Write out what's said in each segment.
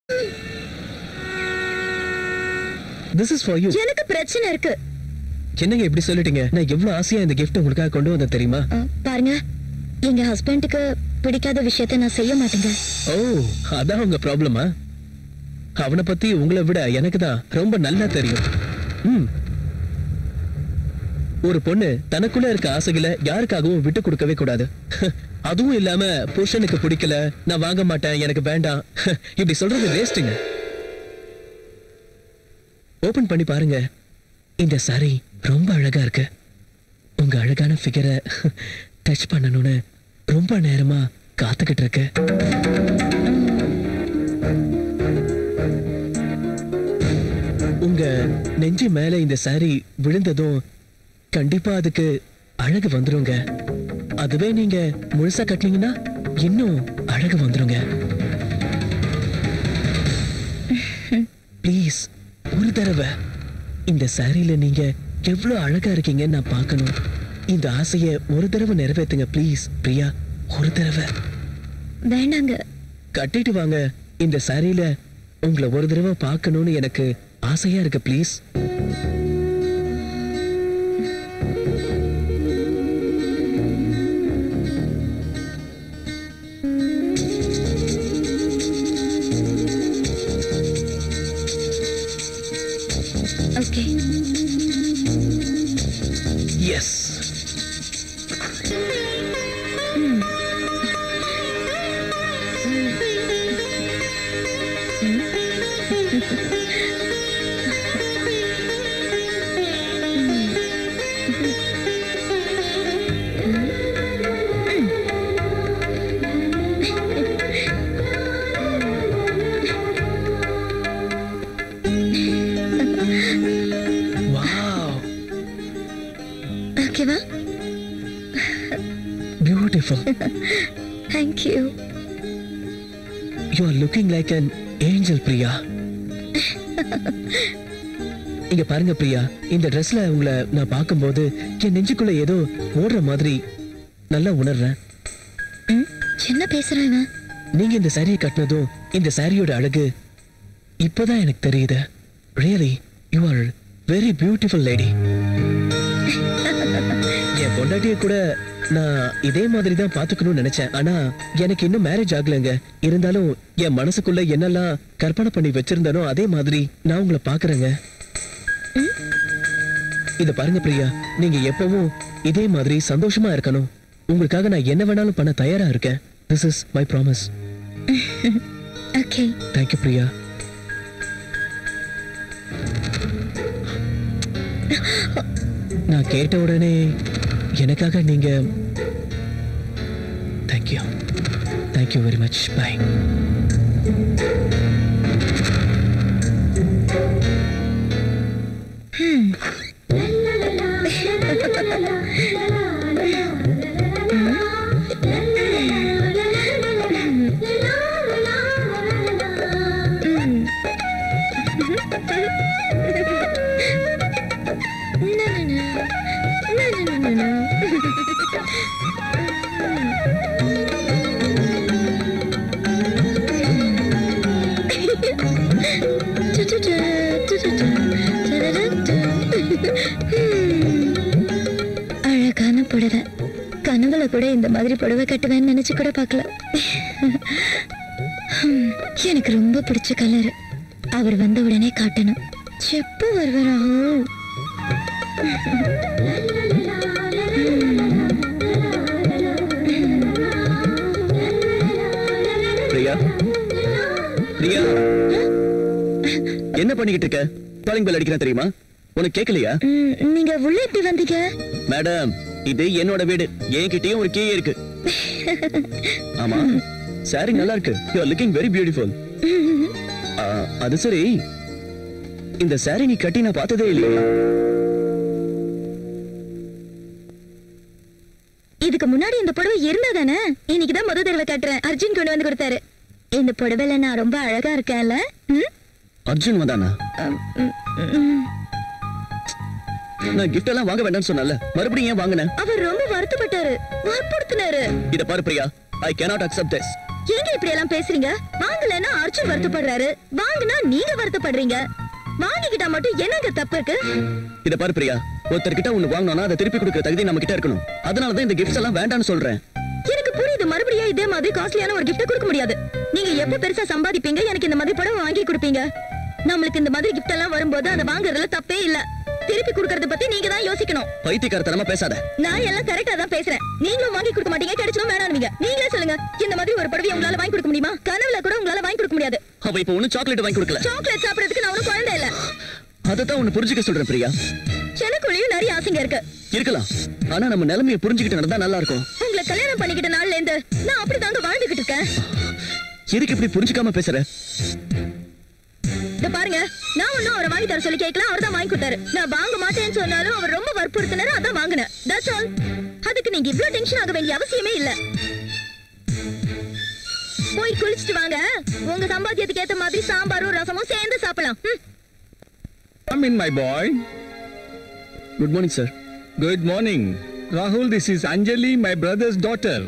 This is for you எனக்கு பிரச்சனை இருக்கு என்னங்க இப்படி சொல்லிட்டீங்க நான் எவ்வளவு ஆசையா இந்த gift உங்களுக்காக கொண்டு வந்தேன் தெரியுமா அ, பாருங்க எங்க ஹஸ்பண்டுக்கு பிடிக்காத விஷயத்த நான் செய்ய மாட்டேங்க ஓ அதான் உங்க ப்ராப்ளமா அவனை பத்தி உங்களை விட எனக்கு தான் ரொம்ப நல்லா தெரியும் ம் ஒரு பொண்ணு தனக்குள்ள இருக்க ஆசைகளை யாருக்காகவும் விட்டு கொடுக்கவே கூடாது அதுவும் இல்லாம புருஷனுக்கு பிடிக்கல நான் வாங்க மாட்டேன் எனக்கு வேண்டாம் இப்படி சொல்றது வேஸ்ட்டுங்க ஓபன் பண்ணி பாருங்க இந்த சாரி ரொம்ப அழகா இருக்கு உங்க அழகான ஃபிகரை டச் பண்ணணும்னு ரொம்ப நேரமா காத்துக்கிட்டு இருக்கு உங்க நெஞ்சு மேல இந்த சாரி விழுந்ததும் கண்டிப்பா அதுக்கு அழகு வந்துருங்க அதுவே நீங்க முழுசா கட்டினீங்கன்னா இன்னும் அழகு வந்துருங்க ப்ளீஸ் ஒரு தடவை இந்த சாரியில நீங்க எவ்வளவு அழகா இருக்கீங்கன்னு நான் பார்க்கணும் இந்த ஆசைய ஒரு தடவை நிறைவேத்துங்க ப்ளீஸ் பிரியா ஒரு தடவை வேண்டாங்க கட்டிட்டு வாங்க இந்த சாரியில உங்களை ஒரு தடவை பார்க்கணும்னு எனக்கு ஆசையா இருக்கு ப்ளீஸ் ஓகே எஸ் வாவ் ஓகேவா beautiful thank you you are looking like an angel Priya இங்க பாருங்க பிரியா இந்த ட்ரெஸ்ல உங்களை நான் பார்க்கும்போது என் நெஞ்சுக்குள்ள ஏதோ ஓடுற மாதிரி நல்லா உணர்றேன் ம் என்ன பேசுறான் இவன் நீங்க இந்த சாரியை கட்டினதும் இந்த சாரியோட அழகு இப்போதான் எனக்கு தெரியுது really you are very beautiful lady என் பொண்டாட்டிய கூட நான் இதே மாதிரி தான் பாத்துக்கணும்னு நினைச்சேன் ஆனா எனக்கு இன்னும் மேரேஜ் ஆகலைங்க இருந்தாலும் என் மனசுக்குள்ள என்னெல்லாம் கற்பனை பண்ணி வச்சிருந்தனோ அதே மாதிரி நான் உங்களை பாக்குறேங்க இத பாருங்க பிரியா நீங்க எப்பவும் இதே மாதிரி சந்தோஷமா இருக்கணும் உங்களுக்காக நான் என்ன வேணாலும் பண்ண தயாரா இருக்கேன் this is my promise okay thank you Priya நான் கேட்ட உடனே எனக்காக நீங்க thank you thank you very much bye அழகான புடவை கனவுல கூட இந்த மாதிரி புடவை கட்டுவேன்னு நினைச்சு கூட பார்க்கல ஹம், எனக்கு ரொம்ப பிடிச்ச கலர் அவர் வந்த உடனே காட்டணும் எப்போ வருவாராகோ பிரியா பிரியா என்ன பண்ணிக்கிட்டு இருக்க காலிங் பெல் அடிக்கிறேன் தெரியுமா உனக்கு கேட்கலையா ம், நீங்க உள்ள எப்படி வந்தீங்க மேடம் இது என்னோட வீடு என்கிட்டயும் ஒரு கீ இருக்கு ஆமா சாரி நல்லா இருக்கு you are looking very beautiful அது சரி இந்த சாரி நீ கட்டி நான் பார்த்ததே இல்லையே இதுக்கு முன்னாடி இந்த புடவை இருந்ததானே இன்னைக்கு தான் முத தடவை கட்டுறேன் அர்ஜுன் கொண்டு வந்து கொடுத்தாரு இந்த புடவைல நான் ரொம்ப அழகா இருக்கேன்ல ம்? அர்ஜுன் வந்தானா ம், ம், ம். நான் gift எல்லாம் வாங்க வேண்டாம்னு சொன்னல மறுபடியும் ஏன் வாங்கினேன் அவர் ரொம்ப வருத்தப்பட்டாரு வற்புறுத்தினாரு இத பாரு பிரியா ஐ cannot accept this ஏங்க இப்படி எல்லாம் பேசுறீங்க வாங்கலன்னா அர்ஜுன் வருத்தப்படுறாரு வாங்குனா நீங்க வருத்தப்படுறீங்க வாங்கிக்கிட்டா மட்டும் என்னங்க தப்பு இருக்கு இத பாரு பிரியா ஒருத்தர்கிட்ட ஒண்ணு வாங்கணும்னா அதை திருப்பி கொடுக்கிற தகுதி நம்ம கிட்ட இருக்கணும் அதனால தான் இந்த கிஃப்ட்ஸ் எல்லாம் வேண்டாம்னு சொல்றேன் எனக்கு புரியுது மறுபடியும் இதே மாதிரி காஸ்ட்லியான ஒரு gift கொடுக்க முடியாது நீங்க எப்ப பெருசா சம்பாதிப்பீங்க எனக்கு இந்த மாதிரி புடவை வாங்கி கொடுப்பீங்க நம்மளுக்கு இந்த மாதிரி gift எல்லாம் வரும்போது அதை வாங்குறதுல தப்பே இல்ல திருப்பி கொடுக்கறத பத்தி நீங்க தான் யோசிக்கணும் பைத்தியக்காரத்தனமா பேசாத நான் எல்லாம் கரெக்டா தான் பேசுறேன் நீங்களும் வாங்கி கொடுக்க மாட்டீங்க கிடைச்சதும் வேணாம்னீங்க நீங்களே சொல்லுங்க இந்த மாதிரி ஒரு புடவை உங்களால வாங்கி கொடுக்க முடியுமா கனவுல கூட உங்களால வாங்கி கொடுக்க முடியாது அவ இப்ப ஒண்ணும் சாக்லேட் வாங்கி கொடுக்கல சாக்லேட் சாப்பிடுறதுக்கு நான் ஒன்றும் குழந்தை இல்ல அதத்தான் ஒண்ணு புரிஞ்சுக்க சொல்றேன் பிரியா எனக்குள்ளேயும் நிறைய ஆசைங்க இருக்கு இருக்கலாம் ஆனா நம்ம நிலைமையை புரிஞ்சுக்கிட்டு நடந்தா நல்லா இருக்கும் உங்களை கல்யாணம் பண்ணிக்கிட்ட நாள்ல இருந்து நான் அப்படிதாங்க வாழ்ந்துகிட்டு இருக்கேன் எதுக்கு இப்படி புரிஞ்சுக்காம பேசுற இத பாருங்க நான் ஒண்ணும் அவரை வாங்கி தர சொல்லி கேட்கல அவர் தான் வாங்கி கொடுத்தாரு நான் வாங்க மாட்டேன்னு சொன்னாலும் அவர் ரொம்ப வற்புறுத்தினாரு அதான் வாங்கினேன் தட்ஸ் ஆல் அதுக்கு நீங்க இவ்ளோ டென்ஷன் ஆக வேண்டிய அவசியமே இல்ல போய் குளிச்சிட்டு வாங்க உங்க சம்பாத்தியத்துக்கு ஏத்த மாதிரி சாம்பாரும் ரசமும் சேர்ந்து சாப்பிடலாம் ம். Come in, my boy. Good morning sir Good morning. Rahul, this is Anjali, my brother's daughter.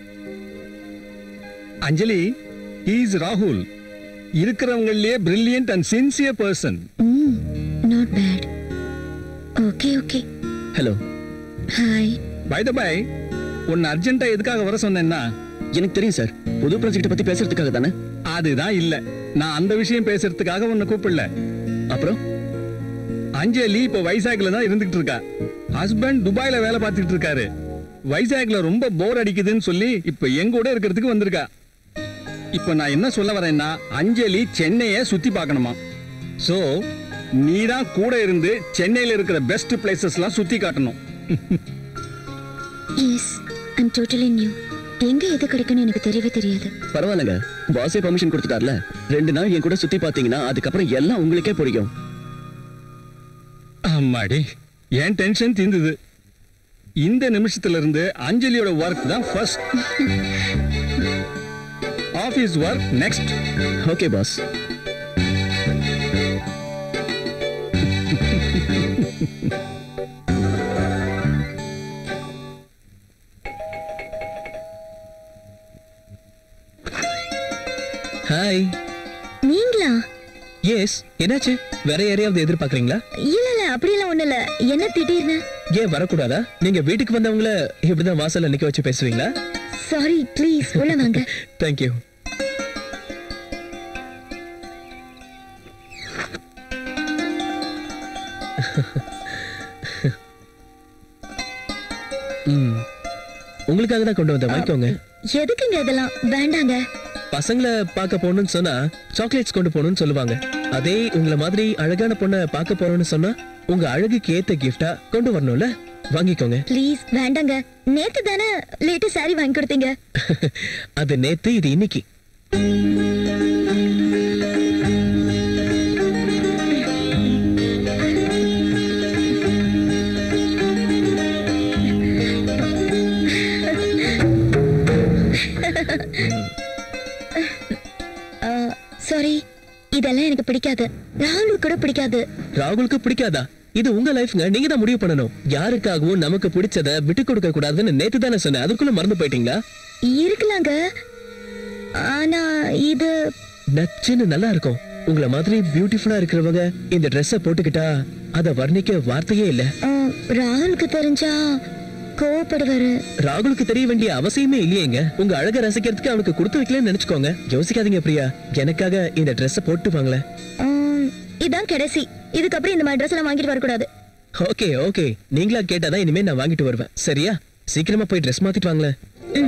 Anjali, he is Rahul. இருக்கிறவங்களே brilliant and sincere person. Hmm not bad okay okay hello hi By the by, உன்னை அர்ஜென்ட்டா எதுக்காக வர சொன்னேன்னா எனக்கு தெரியும் sir புது project பத்தி பேசுறதுக்காக தானே அதுதான் இல்ல நான் அந்த விஷயம் பேசுறதுக்காக உன்னை கூப்பிடல அப்புறம் அஞ்சலி இப்போ வைசாக்ல தான் இருந்துகிட்டு இருக்கா ஹஸ்பண்ட் துபாயில வேலை பார்த்துட்டு இருக்காரு வைசாக்ல ரொம்ப போர் அடிக்குதுன்னு சொல்லி இப்போ எங்க கூட இருக்கிறதுக்கு வந்திருக்கா இப்போ நான் என்ன சொல்ல வரேன்னா அஞ்சலி சென்னையை சுத்தி பார்க்கணுமா ஸோ நீ தான் கூட இருந்து சென்னையில் இருக்கிற பெஸ்ட் பிளேசஸ்லாம் சுத்தி காட்டணும் எஸ் ஐம் டோட்டலி நியூ எங்க எது கிடைக்கும்னு எனக்கு தெரியவே தெரியாது பரவாயில்லைங்க பாஸே பர்மிஷன் கொடுத்துட்டார்ல ரெண்டு நாள் என் கூட சுத்தி பாத்தீங்கன்னா அதுக்கப்புறம் எல்லாம் உங்களுக்கே புரியும் அம்மாடி என் டென்ஷன் தீர்ந்தது இந்த நிமிஷத்துல இருந்து அஞ்சலியோட ஒர்க் தான் first office work next okay boss hi நீங்களா எஸ் என்னாச்சு வேற யாரையாவது எதிர்பார்க்கறீங்களா இல்ல இல்ல அப்படியெல்லாம் ஒண்ணு இல்ல என்ன திடீர்னு ஏன் வரக்கூடாதா நீங்க வீட்டுக்கு வந்தவங்கள இப்படிதான் வாசல்ல நிக்க வச்சு பேசுவீங்களா சாரி ப்ளீஸ் உள்ள வாங்க தேங்க்யூ ம் உங்களுக்காக தான் கொண்டு வந்தேன் வாங்கிக்கோங்க எதுக்குங்க இதெல்லாம் வேண்டாங்க பசங்களை பார்க்க போகணும்னு சொன்னா சாக்லேட்ஸ் கொண்டு போகணும்னு சொல்லுவாங்க அதே உங்களை மாதிரி அழகான பொண்ணை பார்க்க போறோம்னு சொன்னா உங்க அழகுக்கு ஏத்த கிஃப்டா கொண்டு வரணும்ல வாங்கிக்கோங்க ப்ளீஸ் வேண்டாங்க நேத்து தானே லேட்டு சாரி வாங்கி கொடுத்தீங்க அது நேத்து இது இன்னைக்கு சாரி இதெல்லாம் எனக்கு பிடிக்காது ராகுலுக்கு கூட பிடிக்காது ராகுலுக்கு பிடிக்காதா இது உங்க லைஃப்ங்க நீங்க தான் முடிவு பண்ணணும் யாருக்காகவும் நமக்கு பிடிச்சத விட்டு கொடுக்க கூடாதுன்னு நேத்து தானே சொன்னேன் அதுக்குள்ள மறந்து போயிட்டீங்களா இருக்கலாங்க ஆனா இது நச்சுன்னு நல்லா இருக்கும் உங்களை மாதிரி பியூட்டிஃபுல்லா இருக்கிறவங்க இந்த ட்ரெஸ்ஸ போட்டுக்கிட்டா அத வர்ணிக்க வார்த்தையே இல்ல ஆ, ராகுலுக்கு தெரிஞ்சா கோவப்படுவாரு ராகுலுக்கு தெரிய வேண்டிய அவசியமே இல்லையேங்க உங்க அழக ரசிக்கிறதுக்கு அவனுக்கு கொடுத்து வைக்கலன்னு நினைச்சுக்கோங்க யோசிக்காதீங்க பிரியா எனக்காக இந்த ட்ரெஸ்ஸ போட்டு வாங்களேன் ஆம், இதான் கடைசி இதுக்கப்புறம் இந்த மாதிரி ட்ரெஸ் எல்லாம் வாங்கிட்டு வரக்கூடாது ஓகே ஓகே நீங்களா கேட்டாதான் இனிமே நான் வாங்கிட்டு வருவேன் சரியா சீக்கிரமா போய் ட்ரெஸ் மாத்திட்டு வாங்களேன்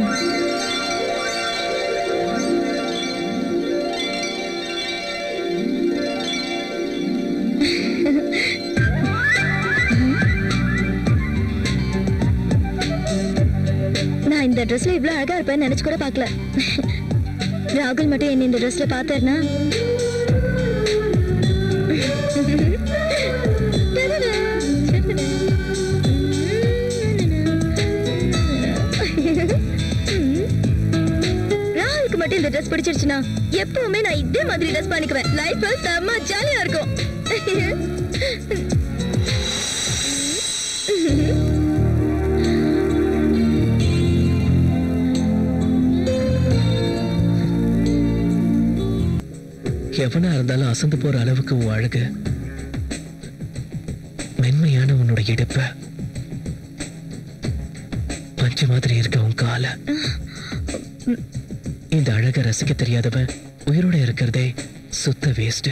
நான் இந்த ட்ரெஸ்ல இவ்ளோ அழகா இருப்பேன்னு நினைச்சு கூட பார்க்கல ராகுல் மட்டும் என்ன இந்த ட்ரெஸ்ல பார்த்தாருனா ராகுலுக்கு மட்டும் இந்த ட்ரெஸ் பிடிச்சிருச்சுன்னா எப்பவுமே நான் இதே மாதிரி ட்ரெஸ் பண்ணிக்குவேன் லைஃப் செம்ம ஜாலியா இருக்கும் எவனா இருந்தாலும் அசந்து போற அளவுக்கு உன் அழகு மென்மையான உன்னோட இடுப்பு பஞ்சு மாதிரி இருக்க உன் கால இந்த அழகை ரசிக்க தெரியாதவன் உயிரோட இருக்கிறதே சுத்த வேஸ்ட்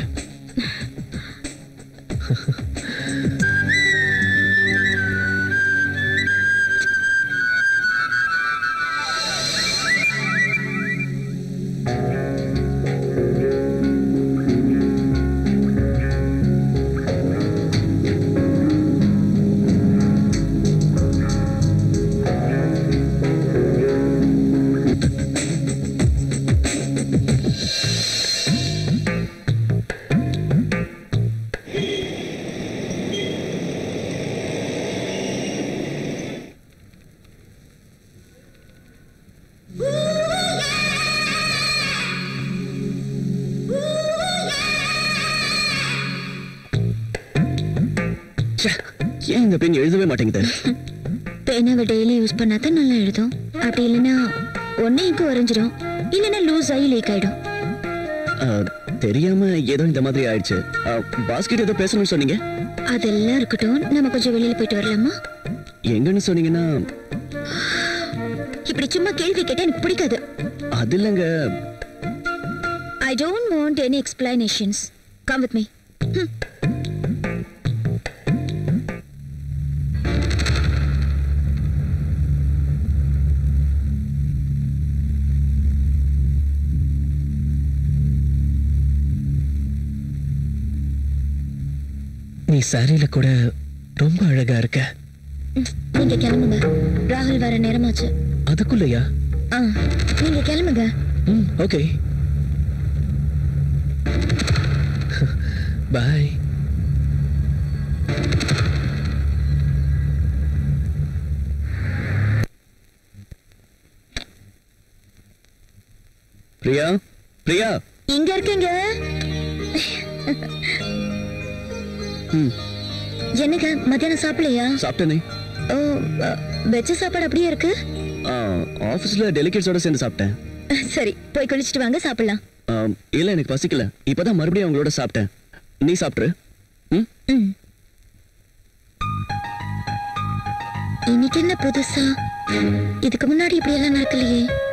ச்சே, ஏன் இந்த பெண் எழுதவே மாட்டேங்குது பேனாவை டெய்லி யூஸ் பண்ணாதான் நல்லா எழுதும் அப்படி இல்லைன்னா ஒன்னே இங்கு வரைஞ்சிரும் இல்லைன்னா லூஸ் ஆகி லீக் ஆயிடும் ஆ, தெரியாம ஏதோ இந்த மாதிரி ஆயிடுச்சு பாஸ்கெட் ஏதோ பேசணும்னு சொன்னீங்க அதெல்லாம் இருக்கட்டும் நம்ம கொஞ்சம் வெளியில போயிட்டு வரலாமா எங்கன்னு சொன்னீங்கன்னா இப்படி சும்மா கேள்வி கேட்டா எனக்கு பிடிக்காது அது இல்லைங்க I don't want any explanations come with me நீ சாரியில கூட ரொம்ப அழகா இருக்க நீங்க கிளம்புங்க ராகுல் வர நேரமாச்சு அதுக்குள்ளயா ஆ நீங்க கிளம்புங்க ம் ஓகே பாய் பிரியா பிரியா இங்க இருக்கீங்க ம் என்னங்க மத்தியானம் சாப்பிடலையா சாப்பிட்டேனே ஓ அ, வெச்ச சாப்பாடு அப்படியே இருக்கு ஆ, ஆபீஸ்ல டெலிகேட்ஸோட சேர்ந்து சாப்பிட்டேன் சரி போய் குளிச்சிட்டு வாங்க சாப்பிடலாம் ஆ, இல்ல எனக்கு பசிக்கல இப்பதான் மறுபடியும் அவங்களோட சாப்பிட்டேன் நீ சாப்பிட்ரு ம் ம் இன்னைக்கு என்ன புதுசா இதுக்கு முன்னாடி இப்படி எல்லாம் நடக்கலையே